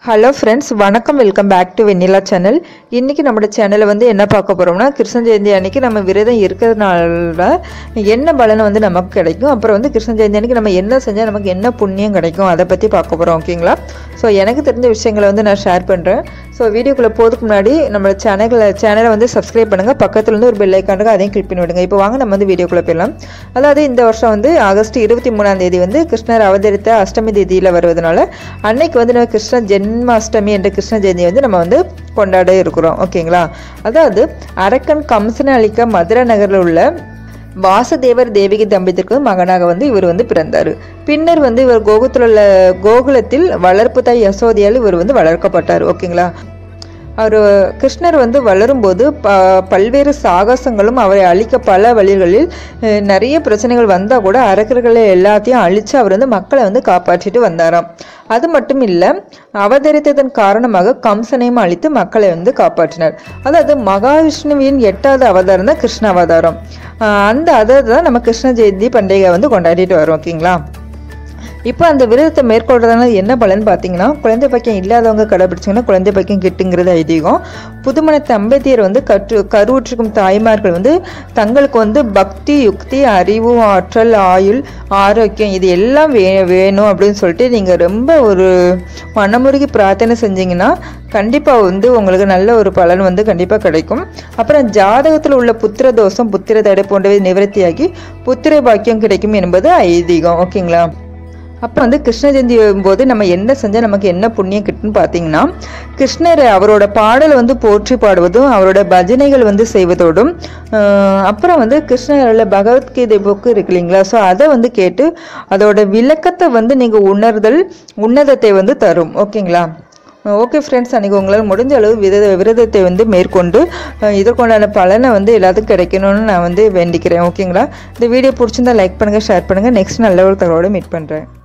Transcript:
hello friends வணக்கம் welcome back to Vennila channel இன்றைக்கி நம்மளோட சேனலில் வந்து என்ன பார்க்க போகிறோம்னா கிருஷ்ண ஜெயந்தி அன்னைக்கு நம்ம விரதம் இருக்கிறதுனால என்ன பலன் வந்து நமக்கு கிடைக்கும் அப்புறம் வந்து கிருஷ்ண ஜெயந்தி அன்னைக்கு நம்ம என்ன செஞ்சால் நமக்கு என்ன புண்ணியம் கிடைக்கும் அதை பற்றி பார்க்க போகிறோம் ஓகேங்களா ஸோ எனக்கு தெரிஞ்ச விஷயங்களை வந்து நான் ஷேர் பண்ணுறேன் ஸோ வீடியோக்குள்ளே போகிறதுக்கு முன்னாடி நம்ம சேனலை சேனலை வந்து சப்ஸ்கிரைப் பண்ணுங்கள் பக்கத்தில் வந்து ஒரு பெல் ஐக்கான் இருக்கு அதையும் கிளிக் பண்ணி விடுங்க இப்போ வாங்க நம்ம வந்து வீடியோக்குள்ளே போயிடலாம் அதாவது இந்த வருஷம் வந்து ஆகஸ்ட் இருபத்தி மூணாம் தேதி வந்து கிருஷ்ணர் அவதரித்த அஷ்டமி தேதியில் வருவதனால அன்னைக்கு வந்து நம்ம கிருஷ்ண ஜென்மாஷ்டமி என்ற கிருஷ்ண ஜெயந்தி வந்து நம்ம வந்து கொண்டாட இருக்கிறோம் ஓகேங்களா அதாவது அரக்கன் கம்சனை அளிக்க மதுரை நகரில் உள்ள வாசுதேவர் தேவிகை தம்பதிக்கு மகனாக வந்து இவர் வந்து பிறந்தார் பின்னர் வந்து இவர் கோகுலத்தில் உள்ள கோகுலத்தில் வளர்ப்பு தாய் யசோதையால் இவர் வந்து வளர்க்கப்பட்டார் ஓகேங்களா அவர் கிருஷ்ணர் வந்து வளரும்போது ப பல்வேறு சாகசங்களும் அவரை அழிக்க பல வழிகளில் அஹ், நிறைய பிரச்சனைகள் வந்தால் கூட அரக்கர்களை எல்லாத்தையும் அழித்து அவர் வந்து மக்களை வந்து காப்பாற்றிட்டு வந்தாராம் அது மட்டும் இல்லை அவதரித்ததன் காரணமாக கம்சனையும் அழித்து மக்களை வந்து காப்பாற்றினார் அதாவது மகாவிஷ்ணுவின் எட்டாவது அவதாரம் தான் கிருஷ்ண அவதாரம் அஹ், அந்த அதை தான் நம்ம கிருஷ்ண ஜெயந்தி பண்டிகை வந்து கொண்டாடிட்டு வரோம் ஓகேங்களா இப்போ அந்த விரதத்தை மேற்கொள்றதுனால என்ன பலன் பார்த்தீங்கன்னா குழந்தை பாக்கியம் இல்லாதவங்க கடைபிடிச்சிங்கன்னா குழந்தை பாக்கியம் கிட்டுங்கிறது ஐதீகம் புதுமண தம்பதியர் வந்து கற்று கருவுற்றிருக்கும் தாய்மார்கள் வந்து தங்களுக்கு வந்து பக்தி யுக்தி அறிவு ஆற்றல் ஆயுள் ஆரோக்கியம் இது எல்லாம் வே வேணும் அப்படின்னு சொல்லிட்டு நீங்கள் ரொம்ப ஒரு மனமுருகி பிரார்த்தனை செஞ்சீங்கன்னா கண்டிப்பாக வந்து உங்களுக்கு நல்ல ஒரு பலன் வந்து கண்டிப்பாக கிடைக்கும் அப்புறம் ஜாதகத்தில் உள்ள புத்திர தோஷம் புத்திர தடை போன்றவை நிவர்த்தியாகி புத்திர பாக்கியம் கிடைக்கும் என்பது ஐதீகம் ஓகேங்களா அப்போ வந்து கிருஷ்ண ஜெயந்தி போது நம்ம என்ன செஞ்சால் நமக்கு என்ன புண்ணியம் கிட்டுன்னு பார்த்தீங்கன்னா கிருஷ்ணர் அவரோட பாடலை வந்து போற்றி பாடுவதும் அவரோட பஜனைகள் வந்து செய்வதோடும் ஆஹ் அப்புறம் வந்து கிருஷ்ணரோட பகவத்கீதை புக்கு இருக்கு இல்லைங்களா ஸோ அதை வந்து கேட்டு அதோட விளக்கத்தை வந்து நீங்கள் உணர்தல் உன்னதத்தை வந்து தரும் ஓகேங்களா ஓகே ஃப்ரெண்ட்ஸ் அன்றைக்கி உங்களால் முடிஞ்ச அளவு விரத விரதத்தை வந்து மேற்கொண்டு அஹ், இதற்குண்டான பலனை வந்து எல்லாத்துக்கும் கிடைக்கணும்னு நான் வந்து வேண்டிக்கிறேன் ஓகேங்களா இந்த வீடியோ பிடிச்சிருந்தா லைக் பண்ணுங்கள் ஷேர் பண்ணுங்கள் நெக்ஸ்ட் நல்ல ஒரு தகவலோட மீட் பண்ணுறேன்